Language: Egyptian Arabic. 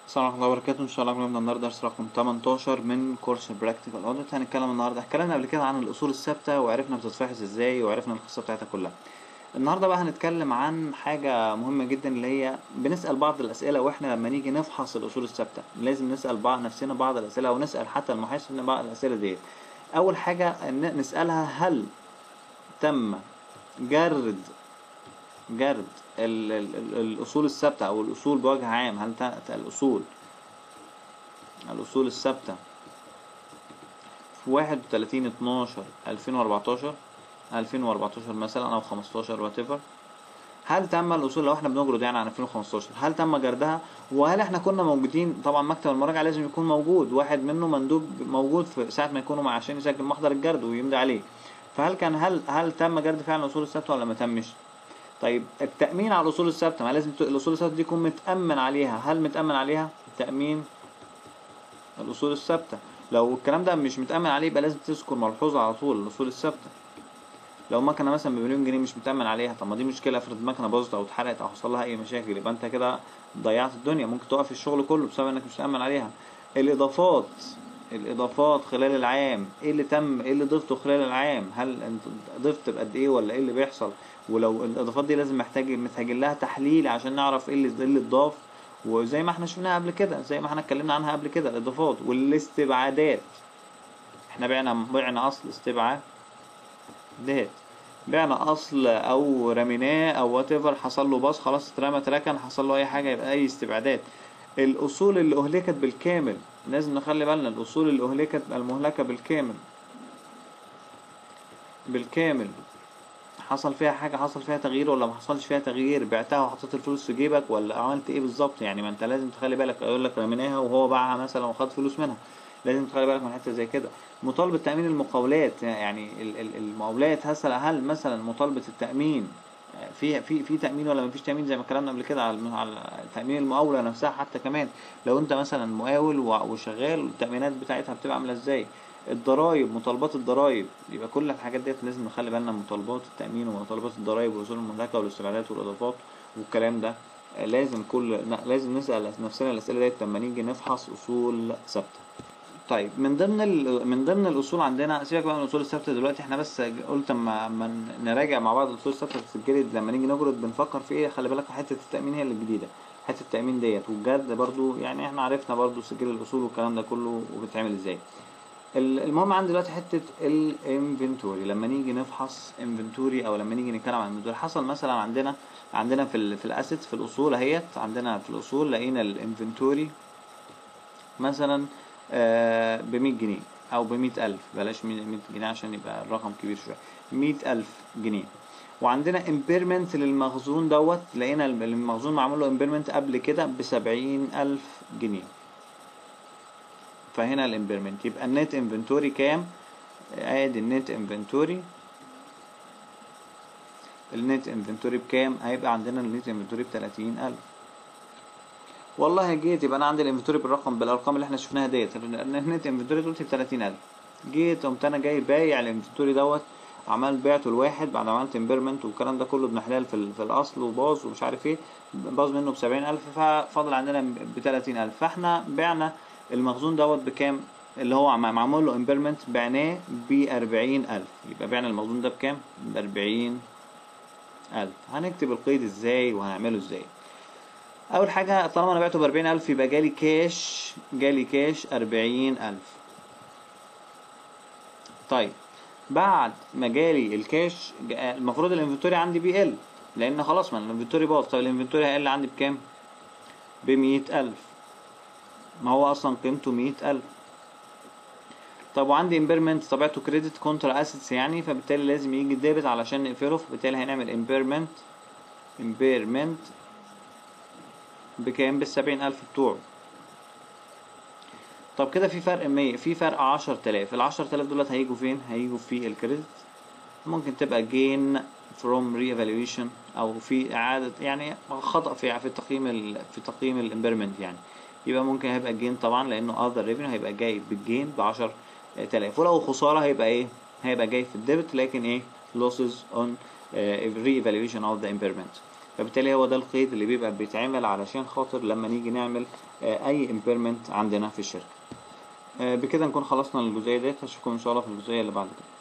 السلام عليكم ورحمة الله وبركاته إن شاء الله نبدأ النهاردة درس رقم 18 من كورس براكتيكال اوديت هنتكلم النهاردة اتكلمنا قبل كده عن الأصول الثابتة وعرفنا بتتفحص ازاي وعرفنا القصة بتاعتها كلها النهاردة بقى هنتكلم عن حاجة مهمة جدا اللي هي بنسأل بعض الأسئلة واحنا لما نيجي نفحص الأصول الثابتة لازم نسأل بعض نفسنا بعض الأسئلة أو نسأل حتى المحاسب بعض الأسئلة ديت أول حاجة ن- نسألها هل تم جرد جرد ال ال ال الأصول الثابتة أو الأصول بوجه عام هل ت- الأصول الأصول الثابتة في واحد وتلاتين اتناشر ألفين وأربعتاشر ألفين وأربعتاشر مثلا أو خمستاشر whatever هل تم الأصول لو احنا بنجرد يعني عن 2015 هل تم جردها وهل احنا كنا موجودين طبعا مكتب المراجعة لازم يكون موجود واحد منه مندوب موجود في ساعة ما يكونوا معاه عشان يسجل محضر الجرد ويمضي عليه فهل كان هل هل تم جرد فعلا الأصول الثابتة ولا ما تمش؟ طيب التأمين على الأصول الثابتة ما لازم ت- الأصول الثابتة دي يكون متأمن عليها هل متأمن عليها؟ تأمين الأصول الثابتة لو الكلام ده مش متأمن عليه يبقى لازم تذكر ملحوظة على طول الأصول الثابتة لو مكنة مثلا بمليون جنيه مش متأمن عليها طب ما دي مشكلة افرض المكنة باظت أو اتحرقت أو حصل لها أي مشاكل يبقى أنت كده ضيعت الدنيا ممكن توقف الشغل كله بسبب إنك مش متأمن عليها الإضافات الإضافات خلال العام إيه اللي تم إيه اللي ضفته خلال العام هل أنت ضفت بقد إيه ولا إيه اللي بيحصل ولو الإضافات دي لازم محتاج محتاج لها تحليل عشان نعرف إيه اللي إيه اللي اتضاف وزي ما احنا شفناها قبل كده زي ما احنا اتكلمنا عنها قبل كده الإضافات والاستبعادات احنا بعنا بعنا أصل استبعاد دهت بعنا اصل او رميناه او وات ايفر حصل له باص خلاص اترمى اتركن حصل له اي حاجه يبقى اي استبعادات الاصول اللي اهلكت بالكامل لازم نخلي بالنا الاصول اللي اهلكت المهلكه بالكامل بالكامل حصل فيها حاجه حصل فيها تغيير ولا ما حصلش فيها تغيير بعتها وحطيت الفلوس في جيبك ولا عملت ايه بالظبط يعني ما انت لازم تخلي بالك يقول لك رميناها وهو باعها مثلا وخد فلوس منها لازم تخلي بالك من حته زي كده مطالبه تامين المقاولات يعني ال- ال- المقاولات هسه هل مثلا مطالبه التامين في في في تامين ولا ما فيش تامين زي ما اتكلمنا قبل كده على على تامين المقاوله نفسها حتى كمان لو انت مثلا مقاول و- وشغال التامينات بتاعتها بتبقى عامله ازاي الضرايب مطالبات الضرايب يبقى كل الحاجات ديت لازم نخلي بالنا من مطالبات التامين ومطالبات الضرايب والاصول المهلكه والاستبعادات والاضافات والكلام ده آه، لازم كل ن- لازم نسال نفسنا الاسئله ديت لما نيجي نفحص اصول ثابته طيب من ضمن ال... من ضمن الاصول عندنا سيبك بقى من الاصول الثابته دلوقتي احنا بس قلت اما اما نراجع مع بعض الاصول الثابته بتتجلد لما نيجي نجرد بنفكر في ايه خلي بالك حته التامين هي اللي الجديده حته التامين ديت والجرد برضو يعني احنا عرفنا برضو سجل الاصول والكلام ده كله وبيتعمل ازاي ال- المهم عندي دلوقتي حته الانفنتوري لما نيجي نفحص انفنتوري او لما نيجي نتكلم عن انفنتوري حصل مثلا عندنا عندنا في ال في الاسيتس في الاصول اهيت عندنا في الاصول لقينا الانفنتوري مثلا ب 100 جنيه او ب 100000 بلاش 100 جنيه عشان يبقى الرقم كبير شويه 100000 جنيه وعندنا امبيرمنت للمخزون دوت لقينا الم- المخزون معمول له امبيرمنت قبل كده ب 70000 جنيه فهنا الامبيرمنت يبقى النت انفنتوري كام ادي النت انفنتوري النت انفنتوري بكام هيبقى عندنا النت انفنتوري ب 30000 والله جيت يبقى انا عندي الانفنتوري بالرقم بالارقام اللي احنا شفناها ديت النت انفنتوري دلوقتي ب 30000 جيت قمت انا جاي بايع الانفنتوري دوت عمال بعته لواحد بعد ما عملت امبيرمنت والكلام ده كله ابن حلال في, ال- في الاصل وباظ ومش عارف ايه باظ منه ب 70000 ففاضل عندنا ب 30000 فاحنا بعنا المخزون دوت بكام اللي هو عم- معمول له امبيرمنت بعناه ب 40000 يبقى بعنا المخزون ده بكام ب 40000 هنكتب القيد ازاي وهنعمله ازاي اول حاجه طالما انا بعته ب 40000 يبقى جالي كاش جالي كاش 40000 طيب بعد ما جالي الكاش جا- المفروض الانفنتوري عندي بيقل لان خلاص ما الانفنتوري باظ طب الانفنتوري هيقل عندي بكام ب 100000 ما هو اصلا قيمته 100000 طب وعندي امبيرمنت طبيعته كريدت كونترا اسيتس يعني فبالتالي لازم يجي ديبت علشان نقفله فبالتالي هنعمل امبيرمنت امبيرمنت بكام بالسبعين ألف بتوعه طب كده في فرق مية في فرق عشر تلاف العشر تلاف دولت هيجوا فين هيجوا في الكريدت ممكن تبقى gain from re-evaluation او في اعادة يعني خطأ في في تقييم ال في تقييم الامبيرمنت يعني يبقى ممكن هيبقى gain طبعا لانه other revenue هيبقى جاي بالجين بعشر تلاف ولو خسارة هيبقى ايه هيبقى جاي في الديبت لكن ايه losses on uh, re-evaluation of the impairment فبالتالي هو ده القيد اللي بيبقى بيتعمل علشان خاطر لما نيجي نعمل آه، اي امبيرمنت عندنا في الشركه آه، بكده نكون خلصنا الجزئيه ديت اشوفكم ان شاء الله في الجزئيه اللي بعد كده